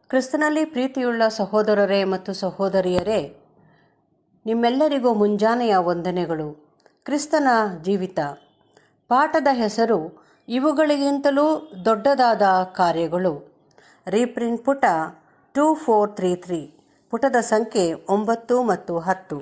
ಕ್ರಿಸ್ತನಲ್ಲಿ ಪ್ರೀತಿಯುಳ್ಳ ಸಹೋದರರೇ ಮತ್ತು ಸಹೋದರಿಯರೇ ನಿಮ್ಮೆಲ್ಲರಿಗೂ ಮುಂಜಾನೆಯ ವಂದನೆಗಳು ಕ್ರಿಸ್ತನ ಜೀವಿತ ಪಾಠದ ಹೆಸರು ಇವುಗಳಿಗಿಂತಲೂ ದೊಡ್ಡದಾದ ಕಾರ್ಯಗಳು ರೀಪ್ರಿಂಟ್ ಪುಟ ಟೂ ಫೋರ್ ತ್ರೀ ತ್ರೀ ಪುಟದ ಸಂಖ್ಯೆ ಒಂಬತ್ತು ಮತ್ತು ಹತ್ತು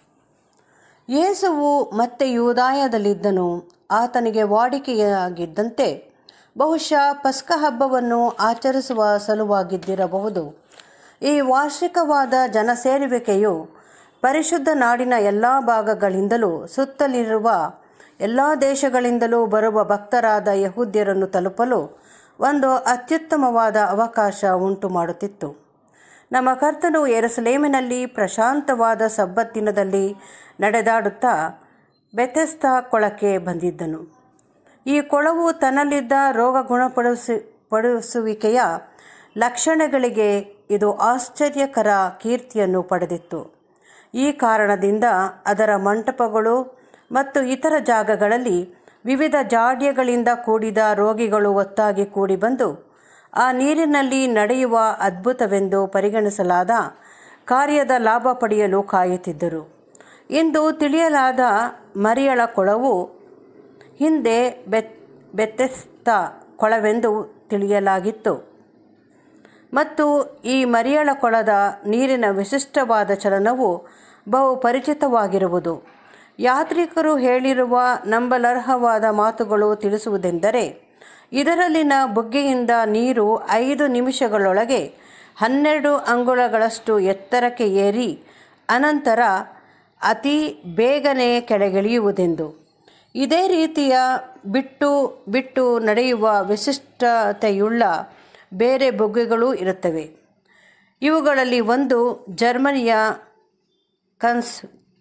ಯೇಸುವು ಮತ್ತೆ ಯೂದಾಯದಲ್ಲಿದ್ದನು ಆತನಿಗೆ ವಾಡಿಕೆಯಾಗಿದ್ದಂತೆ ಬಹುಶಃ ಪಸ್ಕ ಹಬ್ಬವನ್ನು ಆಚರಿಸುವ ಸಲುವಾಗಿದ್ದಿರಬಹುದು ಈ ವಾರ್ಷಿಕವಾದ ಜನಸೇರುವಿಕೆಯು ಪರಿಶುದ್ಧ ನಾಡಿನ ಎಲ್ಲ ಭಾಗಗಳಿಂದಲೂ ಸುತ್ತಲಿರುವ ಎಲ್ಲ ದೇಶಗಳಿಂದಲೂ ಬರುವ ಭಕ್ತರಾದ ಯಹೂದ್ಯರನ್ನು ತಲುಪಲು ಒಂದು ಅತ್ಯುತ್ತಮವಾದ ಅವಕಾಶ ಉಂಟು ಮಾಡುತ್ತಿತ್ತು ನಮ್ಮ ಕರ್ತನು ಎರಸಲೇಮಿನಲ್ಲಿ ಪ್ರಶಾಂತವಾದ ಸಬ್ಬತ್ತಿನದಲ್ಲಿ ನಡೆದಾಡುತ್ತಾ ಬೆತೆಸ್ತಾ ಕೊಳಕ್ಕೆ ಬಂದಿದ್ದನು ಈ ಕೊಳವು ತನ್ನಲ್ಲಿದ್ದ ರೋಗ ಗುಣಪಡಿಸಿ ಪಡಿಸುವಿಕೆಯ ಲಕ್ಷಣಗಳಿಗೆ ಇದು ಆಶ್ಚರ್ಯಕರ ಕೀರ್ತಿಯನ್ನು ಪಡೆದಿತ್ತು ಈ ಕಾರಣದಿಂದ ಅದರ ಮಂಟಪಗಳು ಮತ್ತು ಇತರ ಜಾಗಗಳಲ್ಲಿ ವಿವಿಧ ಜಾಡ್ಯಗಳಿಂದ ಕೂಡಿದ ರೋಗಿಗಳು ಒತ್ತಾಗಿ ಕೂಡಿ ಬಂದು ಆ ನೀರಿನಲ್ಲಿ ನಡೆಯುವ ಅದ್ಭುತವೆಂದು ಪರಿಗಣಿಸಲಾದ ಕಾರ್ಯದ ಲಾಭ ಪಡೆಯಲು ಕಾಯುತ್ತಿದ್ದರು ಇಂದು ತಿಳಿಯಲಾದ ಮರಿಯಳ ಕೊಳವು ಹಿಂದೆ ಬೆತ್ ಬೆತ್ತೆಸ್ತ ಕೊಳವೆಂದು ತಿಳಿಯಲಾಗಿತ್ತು ಮತ್ತು ಈ ಮರಿಯಳ ಕೊಳದ ನೀರಿನ ವಿಶಿಷ್ಟವಾದ ಚಲನವು ಬಹು ಪರಿಚಿತವಾಗಿರುವುದು ಯಾತ್ರಿಕರು ಹೇಳಿರುವ ನಂಬಲರ್ಹವಾದ ಮಾತುಗಳು ತಿಳಿಸುವುದೆಂದರೆ ಇದರಲ್ಲಿನ ಬುಗ್ಗೆಯಿಂದ ನೀರು ಐದು ನಿಮಿಷಗಳೊಳಗೆ ಹನ್ನೆರಡು ಅಂಗುಳಗಳಷ್ಟು ಎತ್ತರಕ್ಕೆ ಏರಿ ಅನಂತರ ಅತಿ ಬೇಗನೆ ಕೆಳಗಿಳಿಯುವುದೆಂದು ಇದೇ ರೀತಿಯ ಬಿಟ್ಟು ಬಿಟ್ಟು ನಡೆಯುವ ವಿಶಿಷ್ಟತೆಯುಳ್ಳ ಬೇರೆ ಬುಗ್ಗೆಗಳೂ ಇರುತ್ತವೆ ಇವುಗಳಲ್ಲಿ ಒಂದು ಜರ್ಮನಿಯ ಕನ್ಸ್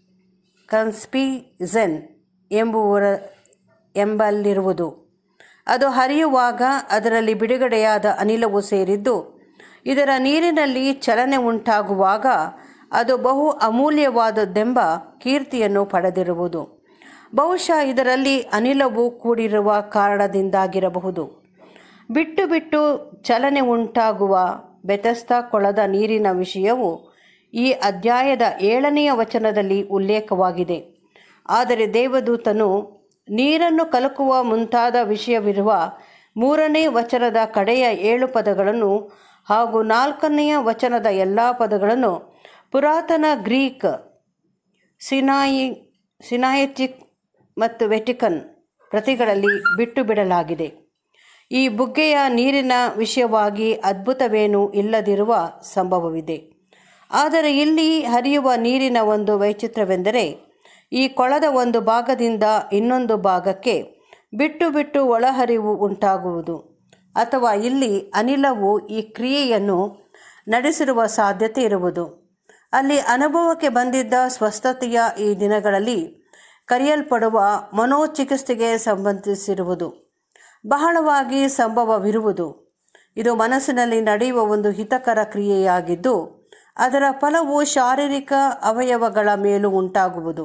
ಕನ್ಸ್ಪಿಝೆನ್ ಎಂಬುವರ ಎಂಬಲ್ಲಿರುವುದು ಅದು ಹರಿಯುವಾಗ ಅದರಲ್ಲಿ ಬಿಡುಗಡೆಯಾದ ಅನಿಲವು ಸೇರಿದ್ದು ಇದರ ನೀರಿನಲ್ಲಿ ಚಲನೆ ಉಂಟಾಗುವಾಗ ಅದು ಬಹು ಅಮೂಲ್ಯವಾದದ್ದೆಂಬ ಕೀರ್ತಿಯನ್ನು ಪಡೆದಿರುವುದು ಬಹುಶಃ ಇದರಲ್ಲಿ ಅನಿಲವು ಕೂಡಿರುವ ಕಾರಣದಿಂದಾಗಿರಬಹುದು ಬಿಟ್ಟು ಬಿಟ್ಟು ಚಲನೆ ಉಂಟಾಗುವ ಬೆತಸ್ತ ಕೊಳದ ನೀರಿನ ವಿಷಯವು ಈ ಅಧ್ಯಾಯದ ಏಳನೆಯ ವಚನದಲ್ಲಿ ಉಲ್ಲೇಖವಾಗಿದೆ ಆದರೆ ದೇವದೂತನು ನೀರನ್ನು ಕಲಕುವ ಮುಂತಾದ ವಿಷಯವಿರುವ ಮೂರನೇ ವಚನದ ಕಡೆಯ ಏಳು ಪದಗಳನ್ನು ಹಾಗೂ ನಾಲ್ಕನೆಯ ವಚನದ ಎಲ್ಲ ಪದಗಳನ್ನು ಪುರಾತನ ಗ್ರೀಕ್ ಸಿನಾಯಿ ಸಿನಾಯಟಿಕ್ ಮತ್ತು ವೆಟಿಕನ್ ಪ್ರತಿಗಳಲ್ಲಿ ಬಿಟ್ಟು ಬಿಡಲಾಗಿದೆ ಈ ಬುಗ್ಗೆಯ ನೀರಿನ ವಿಷಯವಾಗಿ ಅದ್ಭುತವೇನೂ ಇಲ್ಲದಿರುವ ಸಂಭವವಿದೆ ಆದರೆ ಇಲ್ಲಿ ಹರಿಯುವ ನೀರಿನ ಒಂದು ವೈಚಿತ್ರ್ಯವೆಂದರೆ ಈ ಕೊಳದ ಒಂದು ಭಾಗದಿಂದ ಇನ್ನೊಂದು ಭಾಗಕ್ಕೆ ಬಿಟ್ಟು ಬಿಟ್ಟು ಒಳಹರಿವು ಉಂಟಾಗುವುದು ಅಥವಾ ಇಲ್ಲಿ ಅನಿಲವು ಈ ಕ್ರಿಯೆಯನ್ನು ನಡೆಸಿರುವ ಸಾಧ್ಯತೆ ಇರುವುದು ಅಲ್ಲಿ ಅನುಭವಕ್ಕೆ ಬಂದಿದ್ದ ಸ್ವಸ್ಥತೆಯ ಈ ದಿನಗಳಲ್ಲಿ ಕರೆಯಲ್ಪಡುವ ಮನೋಚಿಕಿತ್ಸೆಗೆ ಸಂಬಂಧಿಸಿರುವುದು ಬಹಳವಾಗಿ ಸಂಭವವಿರುವುದು ಇದು ಮನಸ್ಸಿನಲ್ಲಿ ನಡೆಯುವ ಒಂದು ಹಿತಕರ ಕ್ರಿಯೆಯಾಗಿದ್ದು ಅದರ ಫಲವು ಶಾರೀರಿಕ ಅವಯವಗಳ ಮೇಲೂ ಉಂಟಾಗುವುದು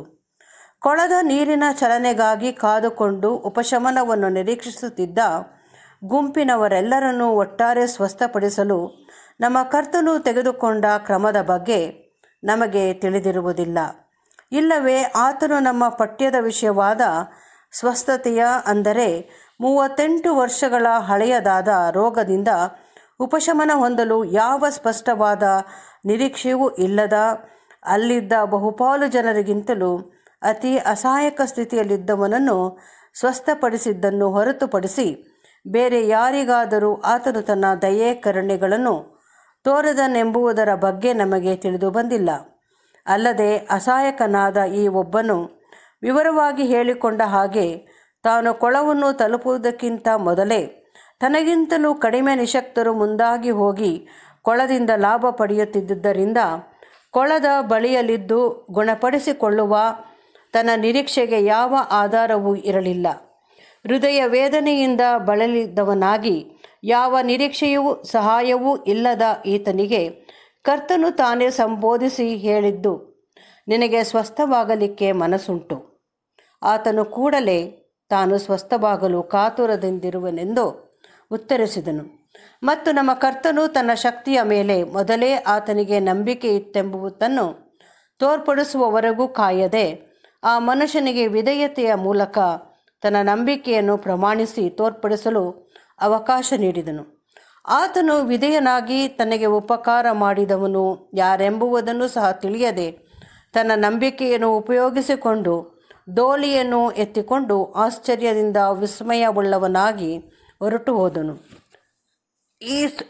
ಕೊಳದ ನೀರಿನ ಚಲನೆಗಾಗಿ ಕಾದುಕೊಂಡು ಉಪಶಮನವನ್ನು ನಿರೀಕ್ಷಿಸುತ್ತಿದ್ದ ಗುಂಪಿನವರೆಲ್ಲರನ್ನೂ ಒಟ್ಟಾರೆ ಸ್ವಸ್ಥಪಡಿಸಲು ನಮ್ಮ ಕರ್ತನು ತೆಗೆದುಕೊಂಡ ಕ್ರಮದ ಬಗ್ಗೆ ನಮಗೆ ತಿಳಿದಿರುವುದಿಲ್ಲ ಇಲ್ಲವೇ ಆತನು ನಮ್ಮ ಪಠ್ಯದ ವಿಷಯವಾದ ಸ್ವಸ್ಥತೆಯ ಅಂದರೆ ಮೂವತ್ತೆಂಟು ವರ್ಷಗಳ ಹಳೆಯದಾದ ರೋಗದಿಂದ ಉಪಶಮನ ಹೊಂದಲು ಯಾವ ಸ್ಪಷ್ಟವಾದ ನಿರೀಕ್ಷೆಯೂ ಇಲ್ಲದ ಅಲ್ಲಿದ್ದ ಬಹುಪಾಲು ಜನರಿಗಿಂತಲೂ ಅತಿ ಅಸಹಾಯಕ ಸ್ಥಿತಿಯಲ್ಲಿದ್ದವನನ್ನು ಸ್ವಸ್ಥಪಡಿಸಿದ್ದನ್ನು ಹೊರತುಪಡಿಸಿ ಬೇರೆ ಯಾರಿಗಾದರೂ ಆತನು ತನ್ನ ದಯೆ ಕರುಣೆಗಳನ್ನು ತೋರದನೆಂಬುವುದರ ಬಗ್ಗೆ ನಮಗೆ ತಿಳಿದು ಬಂದಿಲ್ಲ ಅಲ್ಲದೆ ಅಸಹಾಯಕನಾದ ಈ ಒಬ್ಬನು ವಿವರವಾಗಿ ಹೇಳಿಕೊಂಡ ಹಾಗೆ ತಾನು ಕೊಳವನ್ನು ತಲುಪುವುದಕ್ಕಿಂತ ಮೊದಲೇ ತನಗಿಂತಲೂ ಕಡಿಮೆ ನಿಶಕ್ತರು ಮುಂದಾಗಿ ಹೋಗಿ ಕೊಳದಿಂದ ಲಾಭ ಪಡೆಯುತ್ತಿದ್ದುದರಿಂದ ಕೊಳದ ಬಳಿಯಲ್ಲಿದ್ದು ಗುಣಪಡಿಸಿಕೊಳ್ಳುವ ತನ್ನ ನಿರೀಕ್ಷೆಗೆ ಯಾವ ಆಧಾರವೂ ಇರಲಿಲ್ಲ ಹೃದಯ ವೇದನೆಯಿಂದ ಬಳಲಿದ್ದವನಾಗಿ ಯಾವ ನಿರೀಕ್ಷೆಯೂ ಸಹಾಯವೂ ಇಲ್ಲದ ಈತನಿಗೆ ಕರ್ತನು ತಾನೇ ಸಂಬೋಧಿಸಿ ಹೇಳಿದ್ದು ನಿನಗೆ ಸ್ವಸ್ಥವಾಗಲಿಕ್ಕೆ ಮನಸ್ಸುಂಟು ಆತನು ಕೂಡಲೇ ತಾನು ಸ್ವಸ್ಥವಾಗಲು ಕಾತುರದಿಂದಿರುವನೆಂದು ಉತ್ತರಿಸಿದನು ಮತ್ತು ನಮ್ಮ ಕರ್ತನು ತನ್ನ ಶಕ್ತಿಯ ಮೇಲೆ ಮೊದಲೇ ಆತನಿಗೆ ನಂಬಿಕೆ ಇತ್ತೆಂಬುದನ್ನು ತೋರ್ಪಡಿಸುವವರೆಗೂ ಕಾಯದೆ ಆ ಮನುಷ್ಯನಿಗೆ ವಿಧೇಯತೆಯ ಮೂಲಕ ತನ್ನ ನಂಬಿಕೆಯನ್ನು ಪ್ರಮಾಣಿಸಿ ತೋರ್ಪಡಿಸಲು ಅವಕಾಶ ನೀಡಿದನು ಆತನು ವಿಧೇಯನಾಗಿ ತನಗೆ ಉಪಕಾರ ಮಾಡಿದವನು ಯಾರೆಂಬುವುದನ್ನು ಸಹ ತಿಳಿಯದೆ ತನ್ನ ನಂಬಿಕೆಯನ್ನು ಉಪಯೋಗಿಸಿಕೊಂಡು ಡೋಲಿಯನ್ನು ಎತ್ತಿಕೊಂಡು ಆಶ್ಚರ್ಯದಿಂದ ವಿಸ್ಮಯವುಳ್ಳವನಾಗಿ ಹೊರಟು ಹೋದನು ಈ ಸು-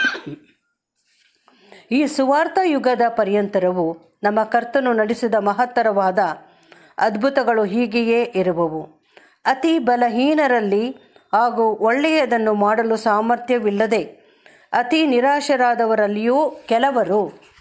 ಈ ಸುವಾರ್ಥ ಯುಗದ ಪರ್ಯಂತರವು ನಮ್ಮ ಕರ್ತನು ನಡೆಸಿದ ಮಹತ್ತರವಾದ ಅದ್ಭುತಗಳು ಹೀಗೆಯೇ ಇರುವವು ಅತಿ ಬಲಹೀನರಲ್ಲಿ ಹಾಗೂ ಒಳ್ಳೆಯದನ್ನು ಮಾಡಲು ಸಾಮರ್ಥ್ಯವಿಲ್ಲದೆ ಅತಿ ನಿರಾಶರಾದವರಲ್ಲಿಯೂ ಕೆಲವರು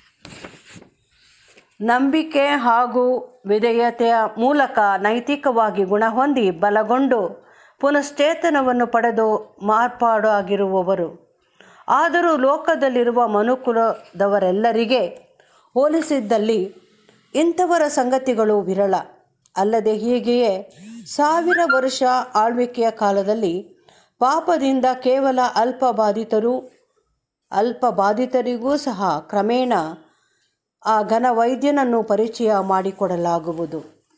ನಂಬಿಕೆ ಹಾಗೂ ವಿಧೇಯತೆಯ ಮೂಲಕ ನೈತಿಕವಾಗಿ ಗುಣ ಹೊಂದಿ ಬಲಗೊಂಡು ಪುನಶ್ಚೇತನವನ್ನು ಪಡೆದು ಮಾರ್ಪಾಡಾಗಿರುವವರು ಆದರೂ ಲೋಕದಲ್ಲಿರುವ ಮನುಕುಲದವರೆಲ್ಲರಿಗೆ ಹೋಲಿಸಿದ್ದಲ್ಲಿ ಇಂಥವರ ಸಂಗತಿಗಳು ವಿರಳ ಅಲ್ಲದೆ ಹೀಗೆಯೇ ಸಾವಿರ ವರ್ಷ ಆಳ್ವಿಕೆಯ ಕಾಲದಲ್ಲಿ ಪಾಪದಿಂದ ಕೇವಲ ಅಲ್ಪ ಬಾಧಿತರು ಅಲ್ಪ ಬಾಧಿತರಿಗೂ ಸಹ ಕ್ರಮೇಣ ಆ ಘನ ವೈದ್ಯನನ್ನು ಪರಿಚಯ ಮಾಡಿಕೊಡಲಾಗುವುದು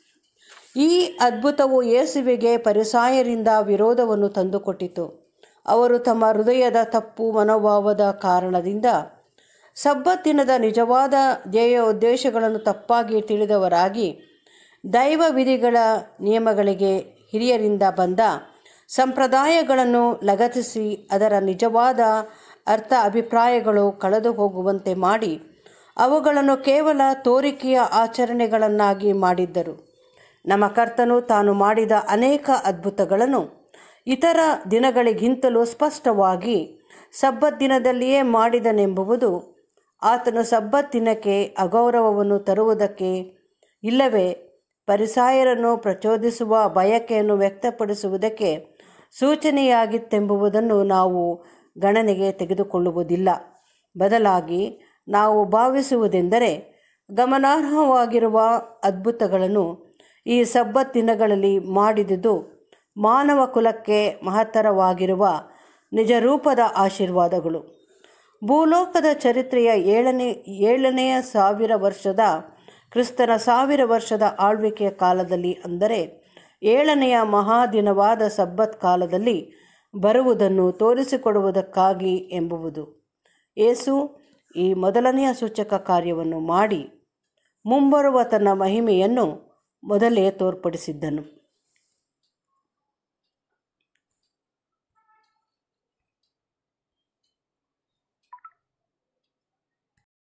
ಈ ಅದ್ಭುತವು ಯೇಸುವಿಗೆ ಪರಿಸಾಯರಿಂದ ವಿರೋಧವನ್ನು ತಂದುಕೊಟ್ಟಿತು ಅವರು ತಮ್ಮ ಹೃದಯದ ತಪ್ಪು ಮನೋಭಾವದ ಕಾರಣದಿಂದ ಸಬ್ಬತ್ತಿನದ ನಿಜವಾದ ಧ್ಯೇಯ ಉದ್ದೇಶಗಳನ್ನು ತಪ್ಪಾಗಿ ತಿಳಿದವರಾಗಿ ದೈವ ವಿಧಿಗಳ ನಿಯಮಗಳಿಗೆ ಹಿರಿಯರಿಂದ ಬಂದ ಸಂಪ್ರದಾಯಗಳನ್ನು ಲಗತ್ತಿಸಿ ಅದರ ನಿಜವಾದ ಅರ್ಥ ಅಭಿಪ್ರಾಯಗಳು ಕಳೆದು ಹೋಗುವಂತೆ ಮಾಡಿ ಅವುಗಳನ್ನು ಕೇವಲ ತೋರಿಕೆಯ ಆಚರಣೆಗಳನ್ನಾಗಿ ಮಾಡಿದ್ದರು ನಮ್ಮ ಕರ್ತನು ತಾನು ಮಾಡಿದ ಅನೇಕ ಅದ್ಭುತಗಳನ್ನು ಇತರ ದಿನಗಳಿಗಿಂತಲೂ ಸ್ಪಷ್ಟವಾಗಿ ಸಬ್ಬತ್ ದಿನದಲ್ಲಿಯೇ ಮಾಡಿದನೆಂಬುದು ಆತನು ಸಬ್ಬತ್ ದಿನಕ್ಕೆ ಅಗೌರವವನ್ನು ತರುವುದಕ್ಕೆ ಇಲ್ಲವೇ ಪರಿಸಾಯರನ್ನು ಪ್ರಚೋದಿಸುವ ಬಯಕೆಯನ್ನು ವ್ಯಕ್ತಪಡಿಸುವುದಕ್ಕೆ ಸೂಚನೆಯಾಗಿತ್ತೆಂಬುದನ್ನು ನಾವು ಗಣನೆಗೆ ತೆಗೆದುಕೊಳ್ಳುವುದಿಲ್ಲ ಬದಲಾಗಿ ನಾವು ಭಾವಿಸುವುದೆಂದರೆ ಗಮನಾರ್ಹವಾಗಿರುವ ಅದ್ಭುತಗಳನ್ನು ಈ ಸಬ್ಬತ್ ದಿನಗಳಲ್ಲಿ ಮಾಡಿದುದು ಮಾನವ ಕುಲಕ್ಕೆ ಮಹತ್ತರವಾಗಿರುವ ನಿಜರೂಪದ ಆಶೀರ್ವಾದಗಳು ಭೂಲೋಕದ ಚರಿತ್ರೆಯ ಏಳನೇ ಏಳನೆಯ ಸಾವಿರ ವರ್ಷದ ಕ್ರಿಸ್ತನ ಸಾವಿರ ವರ್ಷದ ಆಳ್ವಿಕೆಯ ಕಾಲದಲ್ಲಿ ಅಂದರೆ ಏಳನೆಯ ಮಹಾದಿನವಾದ ಸಬ್ಬತ್ ಕಾಲದಲ್ಲಿ ಬರುವುದನ್ನು ತೋರಿಸಿಕೊಡುವುದಕ್ಕಾಗಿ ಎಂಬುವುದು ಏಸು ಈ ಮೊದಲನೆಯ ಸೂಚಕ ಕಾರ್ಯವನ್ನು ಮಾಡಿ ಮುಂಬರುವ ತನ್ನ ಮಹಿಮೆಯನ್ನು ಮೊದಲೇ ತೋರ್ಪಡಿಸಿದ್ದನು